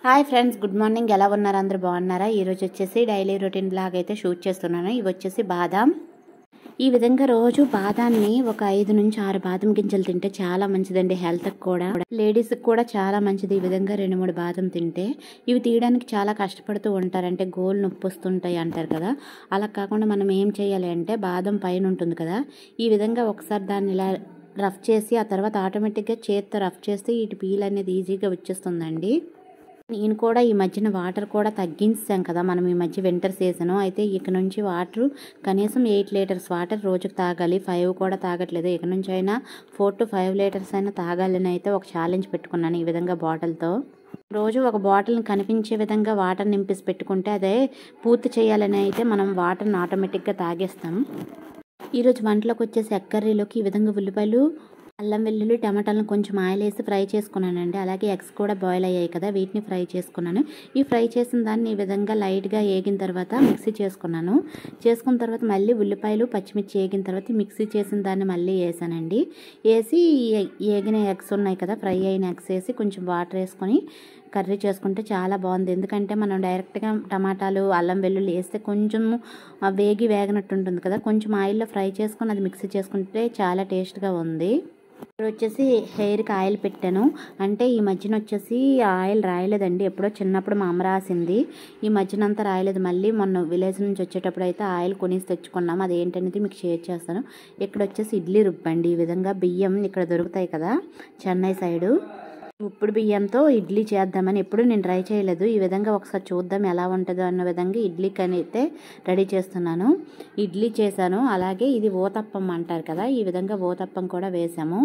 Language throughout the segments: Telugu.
హాయ్ ఫ్రెండ్స్ గుడ్ మార్నింగ్ ఎలా ఉన్నారు అందరూ బాగున్నారా ఈరోజు వచ్చేసి డైలీ రొటీన్ బ్లాగ్ అయితే షూట్ చేస్తున్నాను ఇవి వచ్చేసి బాదాం ఈ విధంగా రోజు బాదాన్ని ఒక ఐదు నుంచి ఆరు బాదం గింజలు తింటే చాలా మంచిదండి హెల్త్కి కూడా లేడీస్కి కూడా చాలా మంచిది ఈ విధంగా రెండు మూడు బాదం తింటే ఇవి తీయడానికి చాలా కష్టపడుతూ ఉంటారు అంటే గోలు నొప్పి వస్తుంటాయి అంటారు కదా అలా కాకుండా మనం ఏం చేయాలి అంటే బాదం పైన ఉంటుంది కదా ఈ విధంగా ఒకసారి దాన్ని ఇలా రఫ్ చేసి ఆ తర్వాత ఆటోమేటిక్గా చేత్తో రఫ్ చేస్తే ఇటు పీల్ అనేది ఈజీగా వచ్చేస్తుందండి నేను కూడా ఈ మధ్యన వాటర్ కూడా తగ్గించాం కదా మనం ఈ మధ్య వింటర్ సీజన్ అయితే ఇక నుంచి వాటర్ కనీసం ఎయిట్ లీటర్స్ వాటర్ రోజుకు తాగాలి ఫైవ్ కూడా తాగట్లేదు ఇక నుంచి అయినా ఫోర్ టు ఫైవ్ లీటర్స్ అయినా తాగాలని అయితే ఒక ఛాలెంజ్ పెట్టుకున్నాను ఈ విధంగా బాటిల్తో రోజు ఒక బాటిల్ని కనిపించే విధంగా వాటర్ నింపేసి పెట్టుకుంటే అదే పూర్తి చేయాలని అయితే మనం వాటర్ని ఆటోమేటిక్గా తాగేస్తాం ఈరోజు వంటలోకి వచ్చేసి ఎక్కర్రీలోకి ఈ విధంగా ఉల్లిపాయలు అల్లం వెల్లుల్లి టమాటాలను కొంచెం ఆయిల్ వేసి ఫ్రై చేసుకున్నానండి అలాగే ఎగ్స్ కూడా బాయిల్ అయ్యాయి కదా వీటిని ఫ్రై చేసుకున్నాను ఈ ఫ్రై చేసిన దాన్ని ఈ విధంగా లైట్గా ఏగిన తర్వాత మిక్సీ చేసుకున్నాను చేసుకున్న తర్వాత మళ్ళీ ఉల్లిపాయలు పచ్చిమిర్చి ఏగిన తర్వాత మిక్సీ చేసిన దాన్ని మళ్ళీ వేసానండి వేసి ఏగిన ఎగ్స్ ఉన్నాయి కదా ఫ్రై అయిన ఎగ్స్ వేసి కొంచెం వాటర్ వేసుకొని కర్రీ చేసుకుంటే చాలా బాగుంది ఎందుకంటే మనం డైరెక్ట్గా టమాటాలు అల్లం వెల్లుల్లి వేస్తే కొంచెం వేగి వేగనట్టు ఉంటుంది కదా కొంచెం ఆయిల్లో ఫ్రై చేసుకొని అది మిక్సీ చేసుకుంటే చాలా టేస్ట్గా ఉంది ఇప్పుడు వచ్చేసి హెయిర్కి ఆయిల్ పెట్టాను అంటే ఈ మధ్యన వచ్చేసి ఆయిల్ రాయలేదండి ఎప్పుడో చిన్నప్పుడు మా అమ్మ రాసింది ఈ మధ్యన అంతా రాయలేదు మళ్ళీ మొన్న విలేజ్ నుంచి వచ్చేటప్పుడు అయితే ఆయిల్ కొనేసి తెచ్చుకున్నాం అది ఏంటనేది మీకు షేర్ చేస్తాను ఇక్కడ వచ్చేసి ఇడ్లీ రుబ్బండి ఈ విధంగా బియ్యం ఇక్కడ దొరుకుతాయి కదా చెన్నై సైడు ఉప్పుడు బియ్యంతో ఇడ్లీ చేద్దామని ఎప్పుడు నేను ట్రై చేయలేదు ఈ విధంగా ఒకసారి చూద్దాం ఎలా ఉంటుందో అన్న విధంగా ఇడ్లీకి అయితే రెడీ చేస్తున్నాను ఇడ్లీ చేశాను అలాగే ఇది ఓతప్పం అంటారు కదా ఈ విధంగా ఓతప్పం కూడా వేసాము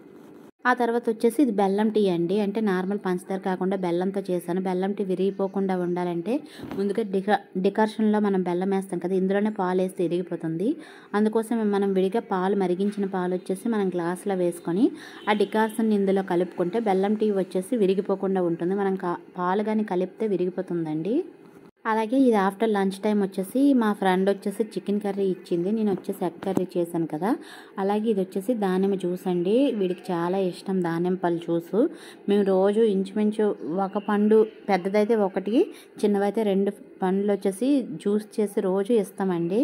ఆ తర్వాత వచ్చేసి ఇది బెల్లం టీ అండి అంటే నార్మల్ పంచదార కాకుండా బెల్లంతో చేశాను బెల్లం టీ విరిగిపోకుండా ఉండాలంటే ముందుగా డికా డికార్షన్లో మనం బెల్లం వేస్తాం కదా ఇందులోనే పాలు వేస్తే విరిగిపోతుంది అందుకోసం మనం విడిగా పాలు మరిగించిన పాలు వచ్చేసి మనం గ్లాసులో వేసుకొని ఆ డికార్షన్ ఇందులో కలుపుకుంటే బెల్లం టీ వచ్చేసి విరిగిపోకుండా ఉంటుంది మనం పాలు కానీ కలిపితే విరిగిపోతుందండి అలాగే ఇది ఆఫ్టర్ లంచ్ టైం వచ్చేసి మా ఫ్రెండ్ వచ్చేసి చికెన్ కర్రీ ఇచ్చింది నేను వచ్చేసి ఎగ్ కర్రీ చేశాను కదా అలాగే ఇది వచ్చేసి దానిమ్మ జ్యూస్ అండి వీడికి చాలా ఇష్టం దానిమ్మ పళ్ళు జ్యూస్ మేము రోజు ఇంచుమించు ఒక పండు పెద్దదైతే ఒకటి చిన్నవైతే రెండు పండ్లు వచ్చేసి జ్యూస్ చేసి రోజు ఇస్తామండి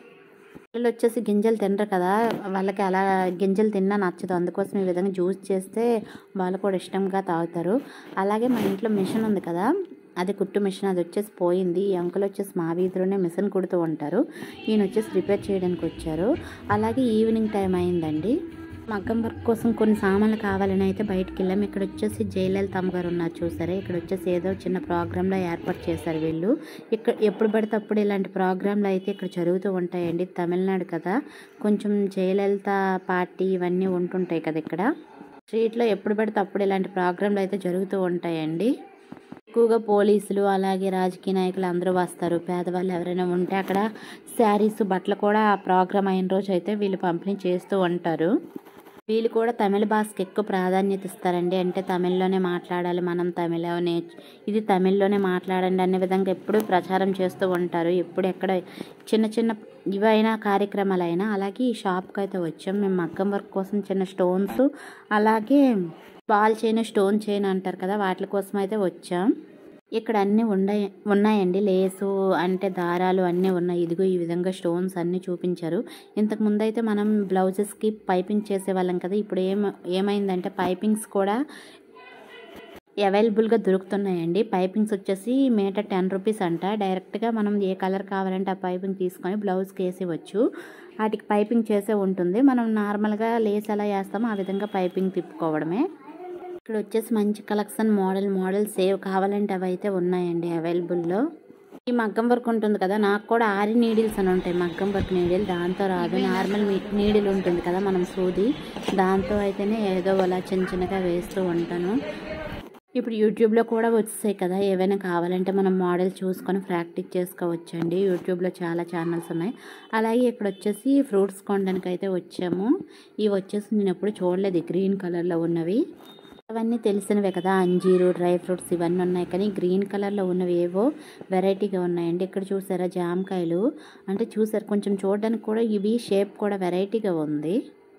పిల్లలు వచ్చేసి గింజలు తినరు కదా వాళ్ళకి అలా గింజలు తిన్నా నచ్చదు అందుకోసం ఈ విధంగా జ్యూస్ చేస్తే వాళ్ళు కూడా ఇష్టంగా తాగుతారు అలాగే మా ఇంట్లో మిషన్ ఉంది కదా అది కుట్టు మిషన్ అది వచ్చేసి పోయింది ఈ అంకుల్ వచ్చేసి మా వీధిలోనే మిషన్ కుడుతూ ఉంటారు ఈయన వచ్చేసి రిపేర్ చేయడానికి వచ్చారు అలాగే ఈవినింగ్ టైం అయిందండి మగ్గం వర్క్ కోసం కొన్ని సామాన్లు కావాలని అయితే బయటికి వెళ్ళాము ఇక్కడ వచ్చేసి జయలలిత అమ్మగారు ఉన్నారు చూసారా ఇక్కడ వచ్చేసి ఏదో చిన్న ప్రోగ్రాంలో ఏర్పాటు చేశారు వీళ్ళు ఇక్కడ ఎప్పుడు పడితే అప్పుడు ఇలాంటి ప్రోగ్రాంలు అయితే ఇక్కడ జరుగుతూ ఉంటాయండి తమిళనాడు కదా కొంచెం జయలలిత పార్టీ ఇవన్నీ ఉంటుంటాయి కదా ఇక్కడ స్ట్రీట్లో ఎప్పుడు పడితే అప్పుడు ఇలాంటి ప్రోగ్రాంలు అయితే జరుగుతూ ఉంటాయండి ఎక్కువగా పోలీసులు అలాగే రాజకీయ నాయకులు అందరూ వస్తారు పేదవాళ్ళు ఎవరైనా ఉంటే అక్కడ శారీస్ బట్టలు కూడా ఆ ప్రోగ్రామ్ అయిన రోజు అయితే వీళ్ళు పంపిణీ చేస్తూ ఉంటారు వీళ్ళు కూడా తమిళ భాషకి ఎక్కువ ప్రాధాన్యత ఇస్తారండి అంటే తమిళ్లోనే మాట్లాడాలి మనం తమిళ నేర్చు ఇది తమిళ్లోనే మాట్లాడండి అనే విధంగా ఎప్పుడు ప్రచారం చేస్తూ ఉంటారు ఎప్పుడు ఎక్కడ చిన్న చిన్న ఇవైనా కార్యక్రమాలైనా అలాగే ఈ షాప్కి అయితే వచ్చాం మేము మగ్గం వర్క్ కోసం చిన్న స్టోన్స్ అలాగే బాల్ చైన్ స్టోన్ చైన్ అంటారు కదా వాటి కోసం అయితే వచ్చాం ఇక్కడ అన్నీ ఉన్నాయి ఉన్నాయండి లేసు అంటే దారాలు అన్నీ ఉన్నాయి ఇదిగో ఈ విధంగా స్టోన్స్ అన్నీ చూపించారు ఇంతకు ముందు అయితే మనం బ్లౌజెస్కి పైపింగ్ చేసేవాళ్ళం కదా ఇప్పుడు ఏం ఏమైందంటే పైపింగ్స్ కూడా అవైలబుల్గా దొరుకుతున్నాయండి పైపింగ్స్ వచ్చేసి మీటర్ టెన్ రూపీస్ అంట డైరెక్ట్గా మనం ఏ కలర్ కావాలంటే ఆ పైపింగ్ తీసుకొని బ్లౌజ్కి వేసేవచ్చు వాటికి పైపింగ్ చేసే ఉంటుంది మనం నార్మల్గా లేస్ ఎలా వేస్తామో ఆ విధంగా పైపింగ్ తిప్పుకోవడమే ఇక్కడ వచ్చేసి మంచి కలెక్షన్ మోడల్ మోడల్ సేవ్ కావాలంటే అవి అయితే ఉన్నాయండి అవైలబుల్లో ఈ మగ్గం వర్క్ ఉంటుంది కదా నాకు కూడా ఆరి నీడిల్స్ అని ఉంటాయి మగ్గం వర్క్ నీడిల్ దాంతో రాదు నార్మల్ నీడిల్ ఉంటుంది కదా మనం సూది దాంతో అయితేనే ఏదో అలా చిన్న చిన్నగా వేస్తూ ఉంటాను ఇప్పుడు యూట్యూబ్లో కూడా వచ్చేసాయి కదా ఏవైనా కావాలంటే మనం మోడల్ చూసుకొని ప్రాక్టీస్ చేసుకోవచ్చండి యూట్యూబ్లో చాలా ఛానల్స్ ఉన్నాయి అలాగే ఇక్కడ వచ్చేసి ఫ్రూట్స్ కొనడానికి అయితే వచ్చాము ఇవి వచ్చేసి నేను ఎప్పుడు చూడలేదు గ్రీన్ కలర్లో ఉన్నవి అవన్నీ తెలిసినవే కదా అంజీరు డ్రై ఫ్రూట్స్ ఇవన్నీ ఉన్నాయి కానీ గ్రీన్ కలర్లో ఉన్నవి ఏవో వెరైటీగా ఉన్నాయండి ఇక్కడ చూసారా జామకాయలు అంటే చూసారు కొంచెం చూడడానికి కూడా ఇవి షేప్ కూడా వెరైటీగా ఉంది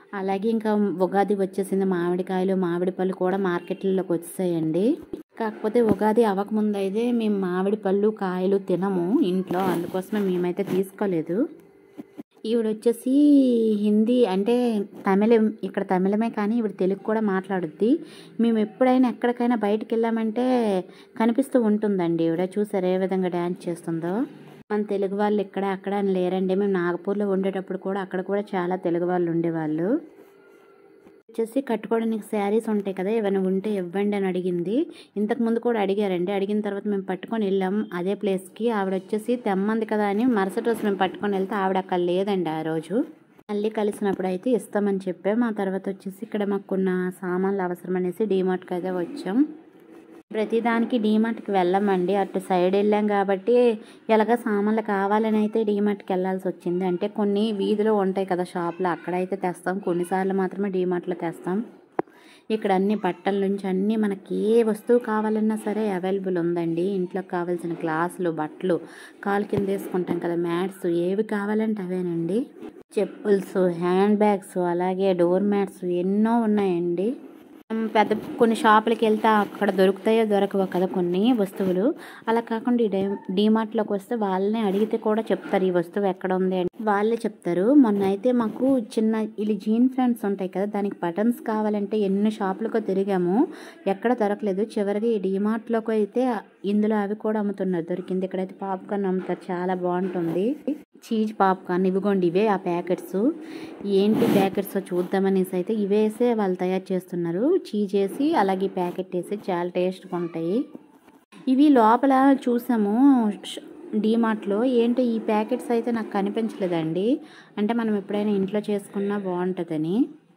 అలాగే ఇంకా ఉగాది వచ్చేసింది మామిడికాయలు మామిడి పళ్ళు కూడా మార్కెట్లలోకి వచ్చేసాయండి కాకపోతే ఉగాది అవ్వకముందు అయితే మేము మామిడి పళ్ళు కాయలు తినము ఇంట్లో అందుకోసమే మేమైతే తీసుకోలేదు ఈవిడ వచ్చేసి హిందీ అంటే తమిళం ఇక్కడ తమిళమే కానీ ఈవిడ తెలుగు కూడా మాట్లాడుద్ది మేము ఎప్పుడైనా ఎక్కడికైనా బయటికి వెళ్ళామంటే కనిపిస్తూ ఉంటుందండి ఈవిడ చూసారు ఏ విధంగా డ్యాన్స్ చేస్తుందో మన తెలుగు వాళ్ళు ఇక్కడ అక్కడ అని లేరండి మేము నాగపూర్లో ఉండేటప్పుడు కూడా అక్కడ కూడా చాలా తెలుగు వాళ్ళు ఉండేవాళ్ళు వచ్చేసి కట్టుకోవడానికి శారీస్ ఉంటాయి కదా ఏమైనా ఉంటే ఇవ్వండి అని అడిగింది ఇంతకు ముందు కూడా అడిగారండి అడిగిన తర్వాత మేము పట్టుకొని వెళ్ళాం అదే ప్లేస్కి ఆవిడ వచ్చేసి తెమ్మంది కదా అని మరుసటి రోజు మేము పట్టుకొని వెళ్తే ఆవిడ అక్కడ లేదండి ఆ రోజు మళ్ళీ కలిసినప్పుడు అయితే ఇస్తామని చెప్పాం ఆ తర్వాత వచ్చేసి ఇక్కడ మాకు కొన్ని సామాన్లు అవసరం అనేసి డీమార్ట్కి అయితే వచ్చాం ప్రతిదానికి డీమార్ట్కి వెళ్ళమండి అటు సైడ్ వెళ్ళాం కాబట్టి ఎలాగ సామాన్లు కావాలని అయితే డీమార్ట్కి వెళ్ళాల్సి వచ్చింది అంటే కొన్ని వీధిలో ఉంటాయి కదా షాప్లో అక్కడైతే తెస్తాం కొన్నిసార్లు మాత్రమే డీమార్ట్లో తెస్తాం ఇక్కడ అన్ని బట్టల నుంచి అన్ని మనకి ఏ వస్తువు కావాలన్నా సరే అవైలబుల్ ఉందండి ఇంట్లోకి కావాల్సిన గ్లాసులు బట్టలు కాలు కింద వేసుకుంటాం కదా మ్యాట్స్ ఏవి కావాలంటే అవేనండి చెప్పుల్స్ హ్యాండ్ బ్యాగ్స్ అలాగే డోర్ మ్యాట్స్ ఎన్నో ఉన్నాయండి పెద్ద కొన్ని షాపులకి వెళ్తే అక్కడ దొరుకుతాయో దొరకవో కదా కొన్ని వస్తువులు అలా కాకుండా ఈ డై డీమార్ట్లోకి వస్తే వాళ్ళని అడిగితే కూడా చెప్తారు ఈ వస్తువు ఎక్కడ ఉంది అని వాళ్ళే చెప్తారు మొన్న అయితే మాకు చిన్న ఇది జీన్ ఫ్యాన్స్ ఉంటాయి కదా దానికి బటన్స్ కావాలంటే ఎన్ని షాపులకు తిరిగాము ఎక్కడ దొరకలేదు చివరికి ఈ డీమార్ట్లోకి అయితే ఇందులో అవి కూడా అమ్ముతున్నారు దొరికింది ఇక్కడైతే పాప్కార్న్ అమ్ముతారు చాలా బాగుంటుంది చీజ్ పాప్కార్న్ ఇవిగోండి ఇవే ఆ ప్యాకెట్స్ ఏంటి ప్యాకెట్స్ చూద్దామనేసి అయితే ఇవేసే వాళ్ళు తయారు చేస్తున్నారు చీజ్ వేసి అలాగే ప్యాకెట్ వేసి చాలా టేస్ట్గా ఉంటాయి ఇవి లోపల చూసాము డీమార్ట్లో ఏంటో ఈ ప్యాకెట్స్ అయితే నాకు కనిపించలేదండి అంటే మనం ఎప్పుడైనా ఇంట్లో చేసుకున్నా బాగుంటుందని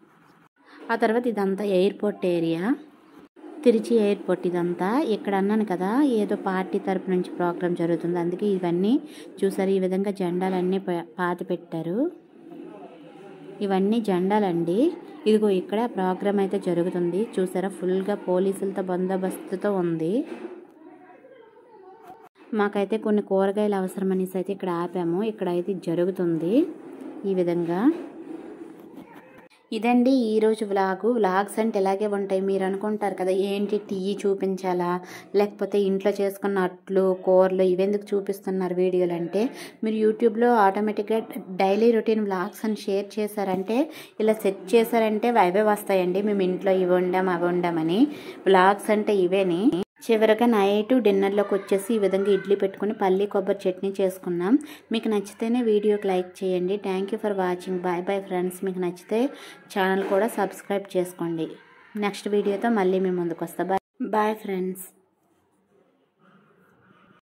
ఆ తర్వాత ఇదంతా ఎయిర్పోర్ట్ ఏరియా తిరుచి ఎయిర్పోర్ట్ ఇదంతా ఇక్కడ అన్నాను కదా ఏదో పార్టీ తరపు నుంచి ప్రోగ్రామ్ జరుగుతుంది అందుకే ఇవన్నీ చూసారు ఈ విధంగా జెండాలన్నీ పా- పాతి పెట్టారు ఇవన్నీ జెండాలండి ఇదిగో ఇక్కడ ప్రోగ్రామ్ అయితే జరుగుతుంది చూసారా ఫుల్గా పోలీసులతో బందోబస్తుతో ఉంది మాకైతే కొన్ని కూరగాయలు అవసరం అనేసి అయితే ఇక్కడ ఆపాము ఇక్కడ అయితే ఇది జరుగుతుంది ఈ విధంగా ఇదండి ఈరోజు వ్లాగు వ్లాగ్స్ అంటే ఇలాగే ఉంటాయి మీరు అనుకుంటారు కదా ఏంటి టీ చూపించాలా లేకపోతే ఇంట్లో చేసుకున్న అట్లు కూరలు ఇవెందుకు చూపిస్తున్నారు వీడియోలు అంటే మీరు యూట్యూబ్లో ఆటోమేటిక్గా డైలీ రొటీన్ వ్లాగ్స్ అని షేర్ చేశారంటే ఇలా సెట్ చేశారంటే అవే వస్తాయండి మేము ఇంట్లో ఇవి వండాం అవి వండామని వ్లాగ్స్ అంటే ఇవేని చివరగా నైట్ డిన్నర్లోకి వచ్చేసి ఈ విధంగా ఇడ్లీ పెట్టుకుని పల్లి కొబ్బరి చట్నీ చేసుకున్నాం మీకు నచ్చితేనే వీడియోకి లైక్ చేయండి thank you for watching bye bye friends మీకు నచ్చితే ఛానల్ కూడా సబ్స్క్రైబ్ చేసుకోండి నెక్స్ట్ వీడియోతో మళ్ళీ మేము ముందుకు వస్తా బాయ్ బాయ్ ఫ్రెండ్స్